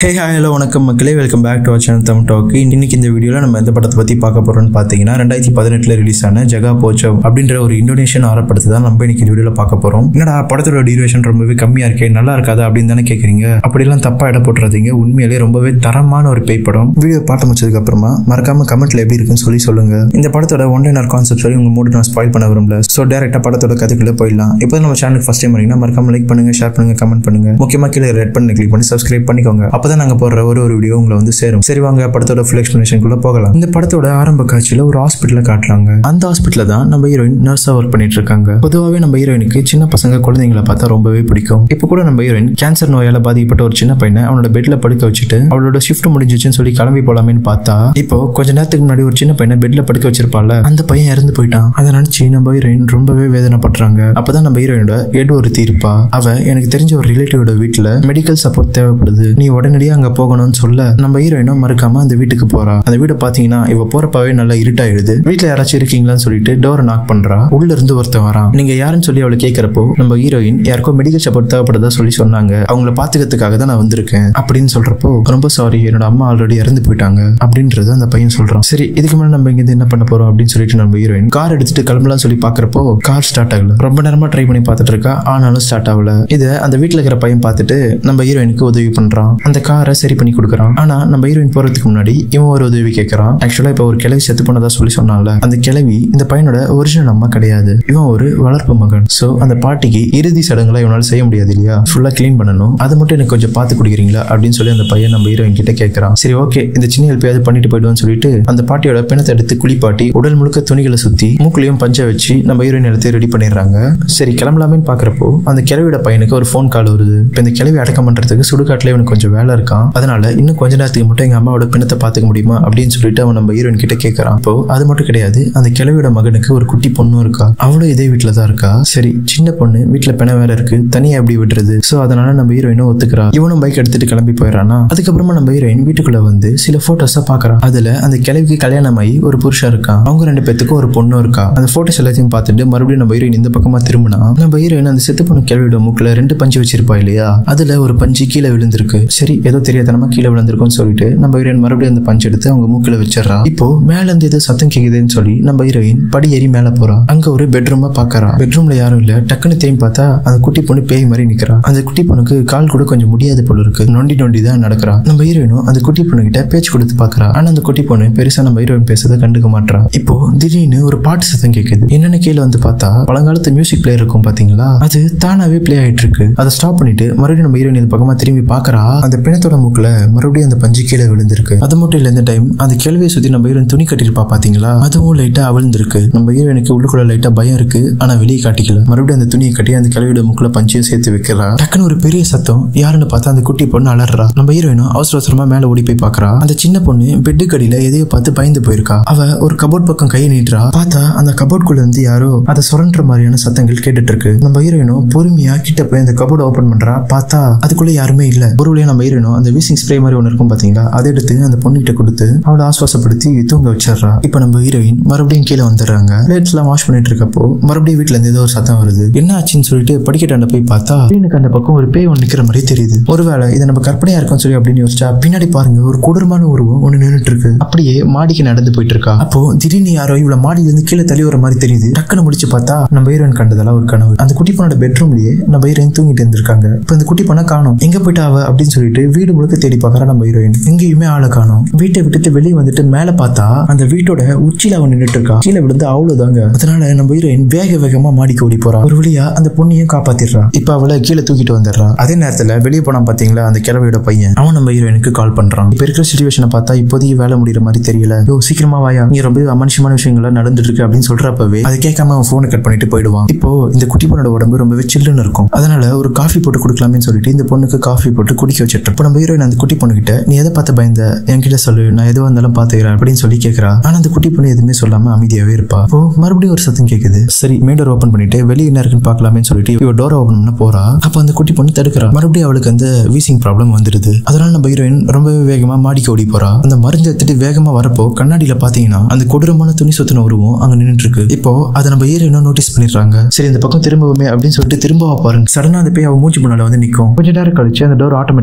hey hi hello வணக்கம் மக்களே welcome back to our channel தம் டாக் இன்னைக்கு இந்த வீடியோவில் நம்ம எந்த படத்தை பற்றி பார்க்க போகிறோம்னு பார்த்தீங்கன்னா ரெண்டாயிரத்தி பதினெட்டில் ரிலீஸ் ஆன ஜகா போச்சவ் அப்படின்ற ஒரு இந்தோனேஷியன் ஆர படத்தை தான் நம்ம இன்னைக்கு இந்த வீடியோவில் பார்க்க போகிறோம் என்னடா படத்தோட டியூரேஷன் ரொம்பவே கம்மியாக இருக்கே நல்லா இருக்காதா அப்படின்னு தானே கேட்குறீங்க அப்படிலாம் தப்பாக இட போட்டுறாதீங்க உண்மையிலேயே ரொம்பவே தரமான ஒரு பேய் படம் வீடியோ பார்த்து முடிச்சதுக்கு அப்புறமா மறக்காம கமெண்ட்ல எப்படி இருக்குன்னு சொல்லி சொல்லுங்க இந்த படத்தோட ஒன் லைனர் கான்செப்ட் சொல்லி உங்க மூடு நான் ஸ்பாயில் பண்ண விரும்பல ஸோ டேரக்டாக படத்தோட கதைக்குள்ள போயிடலாம் இப்போ நம்ம சேனலுக்கு ஃபஸ்ட் டைம் வரீங்கன்னா மறக்காம லைக் பண்ணுங்க ஷேர் பண்ணுங்க கமெண்ட் பண்ணுங்க முக்கியமாக கீழே ரெட் பண்ணி கிளிக் பண்ணி சப்ஸ்கிரைப் பண்ணிக்கோங்க அப்பதான் நாங்க போடுற ஒரு ஒரு வீடியோ உங்களை வந்து சேரும் சரி வாங்க படத்தோட ஃபுல் எக்ஸ்பிளேஷனுக்குள்ள போகலாம் இந்த படத்தோட ஆரம்ப காட்சியில ஒரு ஹாஸ்பிட்டல காட்டுறாங்க அந்த ஹாஸ்பிட்டல தான் நம்ம ஹீரோயின் நர்ஸா ஒர்க் பண்ணிட்டு இருக்காங்க பொதுவாகவே நம்ம ஹீரோயினுக்கு சின்ன பசங்க குழந்தைங்களை பார்த்தா ரொம்பவே பிடிக்கும் இப்போ கூட நம்ம ஹீரோயின் கேன்சர் நோயால பாதிக்கப்பட்ட ஒரு சின்ன பையனை அவனோட பெட்ல படுக்க வச்சுட்டு அவளோட ஷிஃப்ட் முடிஞ்சிச்சுன்னு சொல்லி கிளம்பி போலாமேன்னு பார்த்தா இப்போ கொஞ்ச நேரத்துக்கு முன்னாடி ஒரு சின்ன பையனை பெட்ல படுக்க வச்சிருப்பால அந்த பையன் இறந்து போயிட்டான் அதை நினைச்சு நம்ம ஹீரோயின் ரொம்பவே வேதனைப்படுறாங்க அப்பதான் நம்ம ஹீரோயினோட எடு ஒரு தீர்ப்பா அவ எனக்கு தெரிஞ்ச ஒரு ரிலேட்டிவோட வீட்டுல மெடிக்கல் சப்போர்ட் தேவைப்படுது நீ உடனடியாக அங்க போகணும்னு சொல்ல நம்ம ஹீரோயினும் மறக்காம அந்த வீட்டுக்கு போறா அந்த வீட்டை பாத்தீங்கன்னா இவ போறப்பவே நல்லா இருட்டாயிடுது வீட்டுல யாராச்சும் இருக்கீங்களான்னு சொல்லிட்டு டோரை நாக் பண்றா உள்ள இருந்து ஒருத்தன் வரான் நீங்க யாருன்னு சொல்லி அவளை கேட்கறப்போ நம்ம ஹீரோயின் யாருக்கோ மெடிக்கல் சப்போர்ட் தேவைப்படுதா சொல்லி சொன்னாங்க அவங்கள பாத்துக்கிறதுக்காக தான் நான் வந்திருக்கேன் அப்படின்னு சொல்றப்போ ரொம்ப சாரி என்னோட அம்மா ஆல்ரெடி இறந்து போயிட்டாங்க அப்படின்றது அந்த பையன் சொல்றான் சரி இதுக்கு மேல நம்ம இங்க என்ன பண்ண போறோம் அப்படின்னு சொல்லிட்டு நம்ம ஹீரோயின் கார் எடுத்துட்டு கிளம்பலாம் சொல்லி பாக்குறப்போ கார் ஸ்டார்ட் ஆகல ரொம்ப நேரமா ட்ரை பண்ணி பார்த்துட்டு இருக்கா ஆனாலும் ஸ்டார்ட் ஆகல இதை அந்த வீட்டுல இருக்கிற பையன் பார்த்துட்டு நம்ம ஹீரோயினுக்கு உதவி பண்றான் அந்த காரை சரி பண்ணி கொடுக்குறான் ஆனா நம்ம ஹீரோயின் போறதுக்கு முன்னாடி இவன் ஒரு உதவி கேட்கறான் ஆக்சுவலா இப்ப ஒரு கிளவி செத்து போனதா சொல்லி சொன்னான்ல அந்த கிளவி இந்த பையனோட ஒரிஜினல் அம்மா கிடையாது இவன் ஒரு வளர்ப்பு மகன் சோ அந்த பாட்டிக்கு இறுதி சடங்குல இவனால செய்ய முடியாது இல்லையா ஃபுல்லா க்ளீன் பண்ணணும் அதை மட்டும் எனக்கு கொஞ்சம் பார்த்து கொடுக்குறீங்களா அப்படின்னு சொல்லி அந்த பையன் நம்ம ஹீரோயின் கிட்ட கேட்கறான் சரி ஓகே இந்த சின்ன ஹெல்ப்பையாவது பண்ணிட்டு போயிடுவான்னு சொல்லிட்டு அந்த பாட்டியோட பிணத்தை எடுத்து குளிப்பாட்டி உடல் முழுக்க துணிகளை சுத்தி மூக்குலையும் பஞ்ச வச்சு நம்ம ஹீரோயின் எடுத்து ரெடி பண்ணிடுறாங்க சரி கிளம்பலாமேன்னு பாக்குறப்போ அந்த கிழவியோட பையனுக்கு ஒரு ஃபோன் கால் வருது இப்போ இந்த கிழவி அடக்கம் பண்றதுக்கு சுடுகாட்டுல இவனுக்கு கொஞ்சம் வேலை இருக்கான் அதனால இன்னும் கொஞ்ச நேரத்துக்கு மட்டும் எங்க அம்மாவோட பிணத்தை பார்த்துக்க முடியுமா அப்படின்னு சொல்லிட்டு அவன் நம்ம ஹீரோயின் கிட்ட கேட்கறான் இப்போ அது மட்டும் கிடையாது அந்த கிழவியோட மகனுக்கு ஒரு குட்டி பொண்ணும் இருக்கா அவளும் இதே வீட்டுல தான் இருக்கா சரி சின்ன பொண்ணு வீட்டுல பிண வேலை இருக்கு தனியா எப்படி விடுறது சோ அதனால நம்ம ஹீரோயினும் ஒத்துக்கிறா இவனும் பைக் எடுத்துட்டு கிளம்பி போயிடறானா அதுக்கப்புறமா நம்ம ஹீரோயின் வீட்டுக்குள்ள வந்து சில போட்டோஸை பாக்குறான் அதுல அந்த கிழவிக்கு கல்யாணம் ஆகி ஒரு புருஷன் இருக்கான் அவங்க ரெண்டு பேத்துக்கும் ஒரு பொண்ணும் இருக்கா அந்த போட்டோஸ் எல்லாத்தையும் பார்த்துட்டு மறுபடியும் நம்ம ஹீரோயின் இந்த பக்கமா திரும்பினா நம்ம ஹீரோயின் அந்த செத்து பொண்ணு கிழவியோட மூக்குல ரெண்டு பஞ்சு வச்சிருப்பா இல்லையா அதுல ஒரு பஞ்சு கீழே விழுந்திருக்கு சரி ஏதோ தெரியாதனமா கீழே விழுந்திருக்கும்னு சொல்லிட்டு நம்ம ஹீரோயின் மறுபடியும் அந்த பஞ்சு எடுத்து அவங்க மூக்குல வச்சிடறா இப்போ மேல இருந்து ஏதோ சத்தம் கேக்குதுன்னு சொல்லி நம்ம ஹீரோயின் படி ஏறி மேல போறா அங்க ஒரு பெட்ரூமா பாக்குறா பெட்ரூம்ல யாரும் இல்ல டக்குன்னு திரும்பி பார்த்தா அந்த குட்டி பொண்ணு பேய் மாதிரி நிக்கிறா அந்த குட்டி பொண்ணுக்கு கால் கூட கொஞ்சம் முடியாது போல இருக்கு நொண்டி நொண்டி தான் நடக்கிறா நம்ம ஹீரோயினும் அந்த குட்டி பொண்ணு கிட்ட பேச்சு கொடுத்து பாக்குறா ஆனா அந்த குட்டி பொண்ணு பெருசா நம்ம ஹீரோயின் பேசுறதை கண்டுக்க மாட்டா இப்போ திடீர்னு ஒரு பாட்டு சத்தம் கேக்குது என்னன்னு கீழே வந்து பார்த்தா பழங்காலத்து மியூசிக் பிளேயர் இருக்கும் பாத்தீங்களா அது தானாவே ப்ளே ஆயிட்டு இருக்கு அதை ஸ்டாப் பண்ணிட்டு மறுபடியும் நம்ம ஹீரோயின் இந்த பக்கமா திரும்பி பாக்குறா அந்த பிணத்தோட மூக்குல மறுபடியும் அந்த பஞ்சு கீழே விழுந்திருக்கு அது மட்டும் இல்ல இந்த டைம் அந்த கேள்வியை சுத்தி நம்ம ஹீரோயின் துணி கட்டிருப்பா பாத்தீங்களா அதுவும் லைட்டா அவிழ்ந்திருக்கு நம்ம ஹீரோயினுக்கு உள்ளுக்குள்ள லைட்டா பயம் இருக்கு ஆனா வெளியே காட்டிக்கல மறுபடியும் அந்த துணியை கட்டி அந்த கிழவியோட முக்குல பஞ்சையும் சேர்த்து வைக்கிறா டக்குன்னு ஒரு பெரிய சத்தம் யாருன்னு பார்த்தா அந்த குட்டி பொண்ணு அலறா நம்ம ஹீரோயினும் அவசர அவசரமா மேல ஓடி போய் பாக்குறா அந்த சின்ன பொண்ணு பெட்டு கடியில எதையோ பார்த்து பயந்து போயிருக்கா அவ ஒரு கபோர்ட் பக்கம் கையை நீட்டுறா பார்த்தா அந்த கபோர்ட்குள்ள இருந்து யாரோ அதை சுரண்டுற மாதிரியான சத்தங்கள் கேட்டுட்டு இருக்கு நம்ம ஹீரோயினும் பொறுமையா கிட்ட போய் அந்த கபோர்ட் ஓபன் பண்றா பார்த்தா அதுக்குள்ள யாருமே இல்ல ஒரு வழியா நம்ம ஹீரோயினும் அந்த வீசிங் ஸ்ப்ரே மாதிரி ஒன்று இருக்கும் பாத்தீங்களா அதை எடுத்து அந்த பொண்ணுகிட்ட கொடுத்து அவளை ஆஸ்வாசப்படுத்தி தூங்க வச்சிடுறா இப்போ நம்ம ஹீரோயின் மறுபடியும் கீழே வந்துடுறாங்க பிளேட்ஸ் எல்லாம் வாஷ் பண்ணிட்டு இருக்கப்போ மறுபடியும் வீட்டுல இருந்து ஏதோ ஒரு சத்தம் வருது என்ன ஆச்சுன்னு சொல்லிட்டு படிக்கட்டாண்ட போய் பார்த்தா எனக்கு அந்த பக்கம் ஒரு பேய் ஒன்று நிக்கிற மாதிரி தெரியுது ஒருவேளை இது நம்ம கற்பனையா இருக்கும்னு சொல்லி அப்படின்னு யோசிச்சா பின்னாடி பாருங்க ஒரு கொடூரமான உருவம் ஒன்று நின்றுட்டு இருக்கு அப்படியே மாடிக்கு நடந்து போயிட்டு இருக்கா அப்போ திடீர்னு யாரோ இவ்வளவு மாடியில இருந்து கீழே தள்ளி வர மாதிரி தெரியுது டக்குன்னு முடிச்சு பார்த்தா நம்ம ஹீரோயின் கண்டதெல்லாம் ஒரு கனவு அந்த குட்டி பொண்ணோட பெட்ரூம்லயே நம்ம ஹீரோயின் தூங்கிட்டு இருந்திருக்காங்க இப்போ இந்த குட்டி பொண்ணை காணும் எங்க போயிட்டா அவ அப்படின்னு சொல்லிட்டு வீடு முழுக்க தேடி பார்க்கறா நம்ம ஹீரோயின் எங்கேயுமே ஆளை காணும் வீட்டை விட்டுட்டு வெளியே வந்துட்டு மேல பார்த்தா அந்த வீட்டோட உச்சியில அவன் நின்றுட்டு இருக்கா கீழே விழுந்து அவ்வளவுதாங்க அதனால நம்ம ஹீரோயின் வேக வேகமா மாடிக்கு ஓடி போறா ஒரு வழியா அந்த பொண்ணையும் காப்பாத்திடுறா இப்ப அவளை கீழே தூக்கிட்டு வந்துடுறா அதே நேரத்துல வெளியே போனா பாத்தீங்களா அந்த கிழவியோட பையன் அவன் நம்ம ஹீரோயினுக்கு கால் பண்றான் இப்ப இருக்கிற சுச்சுவேஷனை பார்த்தா இப்போதைக்கு வேலை முடியற மாதிரி தெரியல யோ சீக்கிரமா வாயா நீ ரொம்ப அமனுஷமான விஷயங்கள்லாம் நடந்துட்டு இருக்கு அப்படின்னு சொல்றப்பவே அதை கேட்காம அவன் போனை கட் பண்ணிட்டு போயிடுவான் இப்போ இந்த குட்டி பொண்ணோட உடம்பு ரொம்பவே சில்லுன்னு இருக்கும் அதனால ஒரு காஃபி போட்டு கொடுக்கலாமேன்னு சொல்லிட்டு இந்த பொண்ணுக்கு காஃபி போட்டு குடிக்க வச்சிட்டு இப்போ நம்ம ஹீரோயின் அந்த குட்டி பொண்ணு கிட்ட நீ எதை பார்த்து பயந்த என்கிட்ட சொல்லு நான் எதுவாக இருந்தாலும் பாத்துக்கிறேன் அப்படின்னு சொல்லி கேட்கறா ஆனா அந்த குட்டி பொண்ணு எதுவுமே சொல்லாம அமைதியாவே இருப்பா இப்போ மறுபடியும் ஒரு சத்தம் கேக்குது சரி மெயின் டோர் ஓப்பன் பண்ணிட்டு வெளியே என்ன இருக்குன்னு பார்க்கலாமேன்னு சொல்லிட்டு இவ டோர் ஓப்பன் பண்ண போறா அப்ப அந்த குட்டி பொண்ணு தடுக்கிறா மறுபடியும் அவளுக்கு அந்த வீசிங் ப்ராப்ளம் வந்துடுது அதனால நம்ம ஹீரோயின் ரொம்பவே வேகமா மாடிக்கு ஓடி போறா அந்த மருந்து எடுத்துட்டு வேகமா வரப்போ கண்ணாடியில பாத்தீங்கன்னா அந்த கொடூரமான துணி சுத்தின உருவம் அங்க நின்னுட்டு இருக்கு இப்போ அதை நம்ம ஹீரோயினும் நோட்டீஸ் பண்ணிடுறாங்க சரி இந்த பக்கம் திரும்பவுமே அப்படின்னு சொல்லிட்டு திரும்ப பாருங்க சடனா அந்த பேய் அவ மூச்சு முன்னால வந்து நிக்கும் கொஞ்ச நேரம் கழிச்சு அந்த டோர் ஆட்டோமேட்டிக்கா ஓப்பன் ஆகுது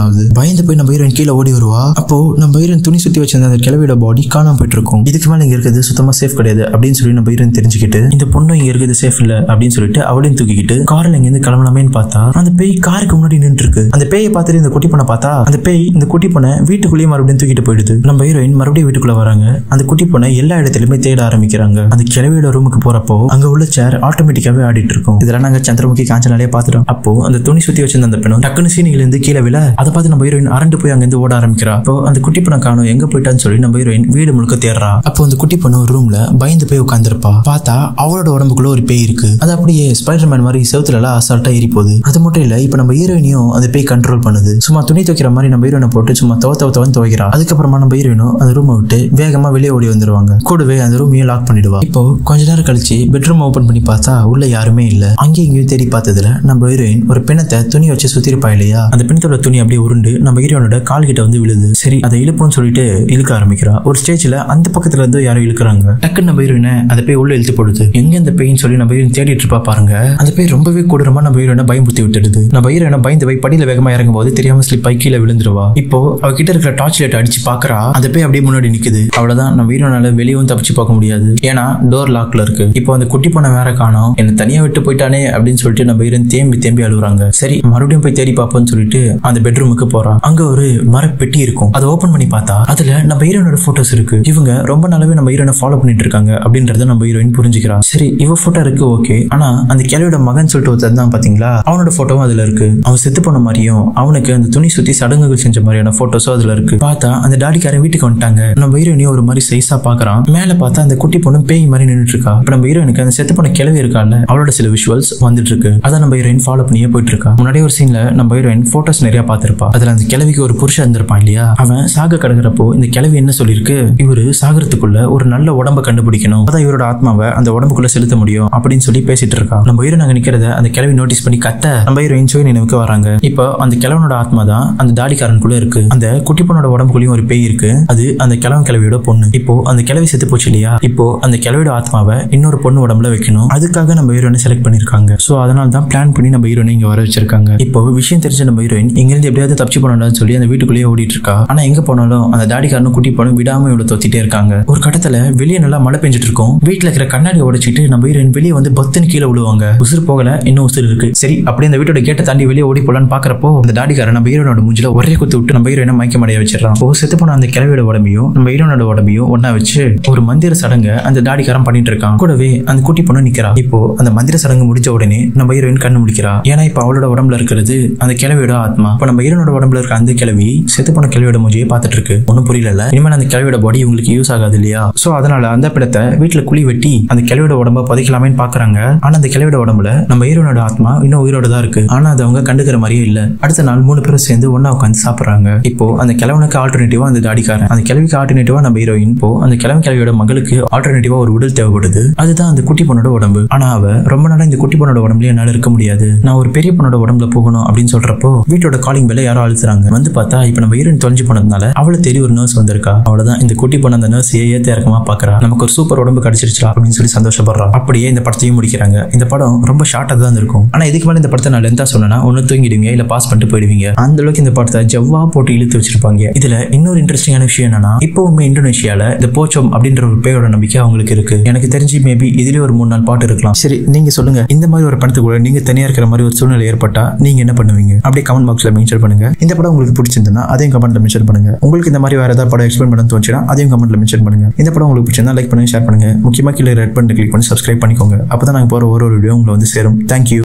ஆகுது பயந்து போய் நம்ம ஹீரோயின் கீழே ஓடி வருவா அப்போ நம்ம ஹீரோயின் துணி சுத்தி வச்சிருந்த அந்த கிழவியோட பாடி காணாம போயிட்டு இருக்கும் இதுக்கு மேல இங்க இருக்கிறது சுத்தமா சேஃப் கிடையாது அப்படின்னு சொல்லி நம்ம ஹீரோயின் தெரிஞ்சுக்கிட்டு இந்த பொண்ணு இங்க இருக்கிறது சேஃப் இல்ல அப்படின்னு சொல்லிட்டு அவளையும் தூக்கிக்கிட்டு கார்ல இங்க இருந்து கிளம்பலாமேன்னு பார்த்தா அந்த பேய் காருக்கு முன்னாடி நின்று இருக்கு அந்த பேயை பார்த்துட்டு இந்த குட்டி பொண்ணை பார்த்தா அந்த பேய் இந்த குட்டி பொண்ணை வீட்டுக்குள்ளேயே மறுபடியும் தூக்கிட்டு போயிடுது நம்ம ஹீரோயின் மறுபடியும் வீட்டுக்குள்ள வராங்க அந்த குட்டி பொண்ணை எல்லா இடத்துலயுமே தேட ஆரம்பிக்கிறாங்க அந்த கிழவியோட ரூமுக்கு போறப்போ அங்க உள்ள சேர் ஆட்டோமேட்டிக்காவே ஆடிட்டு இருக்கும் இதெல்லாம் நாங்க சந்திரமுகி காஞ்சனாலே பார்த்துட்டோம் அப்போ அந்த துணி சுத்தி வச்சிருந்த அந்த பெண்ணும் டக்குனு சீனிகள் இருந்து கீழே விழ அதை பார்த்து நம்ம ஹீரோயின் அரண்டு போய் அங்கிருந்து ஓட ஆரம்பிக்கிறா அப்போ அந்த குட்டி பொண்ணை காணும் எங்க போயிட்டான்னு சொல்லி நம்ம ஹீரோயின் வீடு முழுக்க தேடுறா அப்போ அந்த குட்டி பொண்ணு ஒரு ரூம்ல பயந்து போய் உட்காந்துருப்பா பார்த்தா அவளோட உடம்புக்குள்ள ஒரு பேய் இருக்கு அது அப்படியே ஸ்பைடர் மேன் மாதிரி செவுத்துல எல்லாம் அசால்ட்டா ஏறி போகுது அது மட்டும் இல்ல இப்ப நம்ம ஹீரோயினையும் அந்த பேய் கண்ட்ரோல் பண்ணுது சும்மா துணி துவைக்கிற மாதிரி நம்ம ஹீரோயினை போட்டு சும்மா தவ தவ தவன் துவைக்கிறா அதுக்கப்புறமா நம்ம ஹீரோயினும் அந்த ரூமை விட்டு வேகமா வெளியே ஓடி வந்துருவாங்க கூடவே அந்த ரூமையும் லாக் பண்ணிடுவா இப்போ கொஞ்ச நேரம் கழிச்சு பெட்ரூம் ஓபன் பண்ணி பார்த்தா உள்ள யாருமே இல்ல அங்கேயும் இங்கேயும் தேடி பார்த்ததுல நம்ம ஹீரோயின் ஒரு பிணத்தை துணி வச்சு சுத்தி இருப்பா இல்லையா அந்த பிணத்தோட துணி அப்படியே உருண்டு நம்ம ஹீரோனோட கால் கிட்ட வந்து விழுது சரி அதை இழுப்போம்னு சொல்லிட்டு இழுக்க ஆரம்பிக்கிறா ஒரு ஸ்டேஜ்ல அந்த பக்கத்துல இருந்து யாரும் இழுக்கிறாங்க டக்குன்னு நம்ம ஹீரோயினை அந்த பேய் உள்ள இழுத்து போடுது எங்க அந்த பேய்னு சொல்லி நம்ம ஹீரோயின் தேடிட்டு இருப்பா பாருங்க அந்த பேய் ரொம்பவே கொடூரமா நம்ம ஹீரோயினை பயமுறுத்தி விட்டுடுது நம்ம ஹீரோயினை பயந்து போய் படியில வேகமா இறங்கும் போது தெரியாம ஸ்லிப் ஆகி கீழே விழுந்துருவா இப்போ அவ கிட்ட இருக்கிற டார்ச் லைட் அடிச்சு பாக்குறா அந்த பேய் அப்படியே முன்னாடி நிக்குது அவ்வளவுதான் நம்ம ஹீரோனால வெளியவும் தப்பிச்சு பார்க்க முடியாது ஏன்னா டோர் லாக்ல இருக்கு இப்போ அந்த குட்டி பொண்ணை வேற காணோம் என்ன தனியா விட்டு போயிட்டானே அப்படின்னு சொல்லிட்டு நம்ம ஹீரோயின் தேம்பி தேம்பி அழுகுறாங்க சரி மறுபடியும் போய் தேடி பார்ப்போம்னு சொல்லிட்டு அந்த பெட்ரூமுக்கு போறா அங்க ஒரு மரப்பெட்டி இருக்கும் அதை ஓபன் பண்ணி பார்த்தா அதுல நம்ம ஹீரோனோட போட்டோஸ் இருக்கு இவங்க ரொம்ப நாளாவே நம்ம ஹீரோனை ஃபாலோ பண்ணிட்டு இருக்காங்க அப்படின்றத நம்ம ஹீரோயின் புரிஞ்சுக்கிறா சரி இவ போட்டோ இருக்கு ஓகே ஆனா அந்த கிளையோட மகன் சொல்லிட்டு ஒருத்தர் தான் பாத்தீங்களா அவனோட போட்டோவும் அதுல இருக்கு அவன் செத்து போன மாதிரியும் அவனுக்கு அந்த துணி சுத்தி சடங்குகள் செஞ்ச மாதிரியான போட்டோஸும் அதுல இருக்கு பார்த்தா அந்த டாடிக்காரன் வீட்டுக்கு வந்துட்டாங்க நம்ம ஹீரோயினையும் ஒரு மாதிரி சைஸா பாக்குறான் மேல பார்த்தா அந்த குட்டி பொண்ணு பேய் மாதிரி நின்னுட்டு இருக்கா இப்ப நம்ம ஹீரோயினுக்கு அந்த செத்து போன கிளவி இருக்கால அவளோட சில விஷுவல்ஸ் வந்துட்டு இருக்கு அதை நம்ம ஹீரோயின் ஃபாலோ பண்ணியே போயிட்டு இருக்கா முன்னாடி ஒரு சீன்ல நம்ம ஹீரோயின் போட்டோஸ் நிறைய பார்த்திருப்பா அதுல அந்த கிழவிக்கு ஒரு புருஷன் இருந்திருப்பான் இல்லையா அவன் சாக கிடக்குறப்போ இந்த கிழவி என்ன சொல்லிருக்கு இவரு சாகறதுக்குள்ள ஒரு நல்ல உடம்ப கண்டுபிடிக்கணும் அதான் இவரோட ஆத்மாவை அந்த உடம்புக்குள்ள செலுத்த முடியும் அப்படின்னு சொல்லி பேசிட்டு இருக்கா நம்ம ஹீரோயின் அங்க நிக்கிறத அந்த கிழவி நோட்டீஸ் பண்ணி கத்த நம்ம ஹீரோயின் சுய நினைவுக்கு வராங்க இப்போ அந்த கிழவனோட ஆத்மா தான் அந்த தாடிக்காரனுக்குள்ள இருக்கு அந்த குட்டி பொண்ணோட உடம்புக்குள்ளயும் ஒரு பேய் இருக்கு அது அந்த கிழவன் கிழவியோட பொண்ணு இப்போ அந்த கிழவி செத்து போச்சு இல்லையா இப்போ அந்த கிழவியோட ஆத்மாவை இன்னொரு பொண்ணு உடம்புல வைக்கணும் அதுக்காக நம்ம ஹீரோயினை செலக்ட் பண்ணிருக்காங்க சோ அதனால தான் பிளான் பண்ணி நம்ம ஹீரோயினை இங்க வர வச்சிருக்காங்க இப்போ விஷயம் தெரிஞ்ச நம்ம ஹீரோயின் இங்க இருந்து எப்படியாவது தப்பிச்சு போனோம்னு சொல்லி அந்த வீட்டுக்குள்ளேயே ஓடிட்டு இருக்கா ஆனா எங்க போனாலும் அந்த தாடிக்காரனும் குட்டி பொண்ணு விடாம இவ்வளவு தொத்திட்டே இருக்காங்க ஒரு கட்டத்துல வெளியே நல்லா மழை பெஞ்சிட்டு இருக்கும் வீட்டுல இருக்கிற கண்ணாடி உடைச்சிட்டு நம்ம ஹீரோயின் வெளியே வந்து பத்துன்னு கீழே விழுவாங்க உசுறு போகல இன்னும் உசுறு இருக்கு சரி அப்படியே அந்த வீட்டோட கேட்டை தாண்டி வெளியே ஓடி போலான்னு பாக்குறப்போ அந்த தாடிக்காரன் நம்ம ஹீரோனோட மூஞ்சில ஒரே குத்து விட்டு நம்ம ஹீரோயினை மயக்கம் அடைய வச்சிடறான் இப்போ செத்து போன அந்த கிழவியோட உடம்பையும் நம்ம ஹீரோனோட உடம்பையும் ஒண்ணா வச்சு ஒரு மந்திர சடங்க அந்த தாடிக்காரன் பண்ணிட்டு இருக்கான் கூடவே அந்த குட்டி பொண்ணு நிக்கிறா இப்போ அந்த மந்திர சடங்கு முடிஞ்ச உடனே நம்ம ஹீரோயின் கண்ணு முடிக்கிறா ஏன்னா இப்போ அவளோட உடம்புல இருக்கிறது அந்த கிழவியோட ஆத்மா இப்போ நம்ம ஹீரோனோட உடம்புல இருக்க அந்த கிழவி செத்து போன கிழவியோட மூஞ்சியை பார்த்துட்டு இருக்கு ஒன்றும் புரியல இனிமேல் அந்த கிழவியோட பாடி உங்களுக்கு யூஸ் ஆகாது இல்லையா சோ அதனால அந்த பிடத்தை வீட்டுல குழி வெட்டி அந்த கிழவியோட உடம்ப புதைக்கலாமேன்னு பாக்குறாங்க ஆனா அந்த கிழவியோட உடம்புல நம்ம ஹீரோனோட ஆத்மா இன்னும் உயிரோட தான் இருக்கு ஆனா அது அவங்க கண்டுக்கிற மாதிரியே இல்ல அடுத்த நாள் மூணு பேரும் சேர்ந்து ஒண்ணா உட்காந்து சாப்பிடுறாங்க இப்போ அந்த கிழவனுக்கு ஆல்டர்னேட்டிவா அந்த தாடிக்காரன் அந்த கிழவிக்கு ஆல்டர்னேட்டிவா நம்ம ஹீரோயின் இப்போ அந்த கிழவன் கிழவியோட மகளுக்கு ஆல்டர்னேட்டிவா ஒரு உடல் தேவைப்படுது அதுதான் அந்த குட்டி பொண்ணோட உடம்பு ஆனா அவ ரொம்ப நாளா இந்த குட்டி பொண்ணோட உடம்புல என்னால இருக்க முடியாது நான் ஒரு பெரிய பொண்ணோட உடம்புல போகணும் அப்படின்னு சொல்றப்போ வீட்டோட காலிங் பெல்ல யாரோ அழுத்துறாங்க வந்து பார்த்தா இப்ப நம்ம ஹீரோயின் தொலைஞ்சு போனதுனால அவளை தேடி ஒரு நர்ஸ் வந்திருக்கா அவ்வளவுதான் இந்த குட்டி பொண்ணு அந்த நர்ஸ் ஏத்த இறக்கமா பாக்குறா நமக்கு ஒரு சூப்பர் உடம்பு கிடைச்சிருச்சா அப்படின்னு சொல்லி சந்தோஷப்படுறா அப்படியே இந்த படத்தையும் முடிக்கிறாங்க இந்த படம் ரொம்ப ஷார்ட்டா தான் இருக்கும் ஆனா இதுக்கு மேல இந்த படத்தை நான் லென்த்தா சொன்னா ஒன்னு தூங்கிடுவீங்க இல்ல பாஸ் பண்ணிட்டு போயிடுவீங்க அந்த அளவுக்கு இந்த படத்தை ஜவ்வா போட்டு இழுத்து வச்சிருப்பாங்க இதுல இன்னொரு இன்ட்ரெஸ்டிங்கான விஷயம் என்னன்னா இப்பவுமே இந்தோனேஷியால இந்த போச்சோம் அப்படின்ற ஒரு பேரோட நம்பிக்கை அவங்களுக்கு இருக்கு எனக்கு தெரிஞ்சு மேபி இதுலயே ஒரு மூணு நாள் பாட்டு இருக்கலாம் சரி நீங்க சொல்லுங்க இந்த மாதிரி ஒரு படத்துக்கு கூட நீங்க தனியா இருக்கிற மாதிரி ஒரு சூழ்நிலை ஏற்பட்டா நீங்க என்ன பண்ணுவீங்க அப்படியே கமெண்ட் பாக்ஸ்ல மென்ஷன் பண்ணுங்க இந்த படம் உங்களுக்கு பிடிச்சிருந்தா அதையும் கமெண்ட்ல மென்ஷன் பண்ணுங்க உங்களுக்கு இந்த மாதிரி வேற ஏதாவது படம் எக்ஸ்பிளைன் பண்ண தோணுச்சுன்னா அதையும் கமெண்ட்ல மென்ஷன் பண்ணுங்க இந்த படம் உங்களுக்கு பிடிச்சிருந்தா லைக் பண்ணுங்க ஷேர் பண்ணுங்க முக்கியமா கீழே ரெட் பண்ணி கிளிக் பண்ணி சப்ஸ்கிரைப் பண்ணிக்கோங்க அப்பதான் நாங்க போற ஒரு ஒரு வீடியோ உங்களை வந்து சேரும் தேங்க்யூ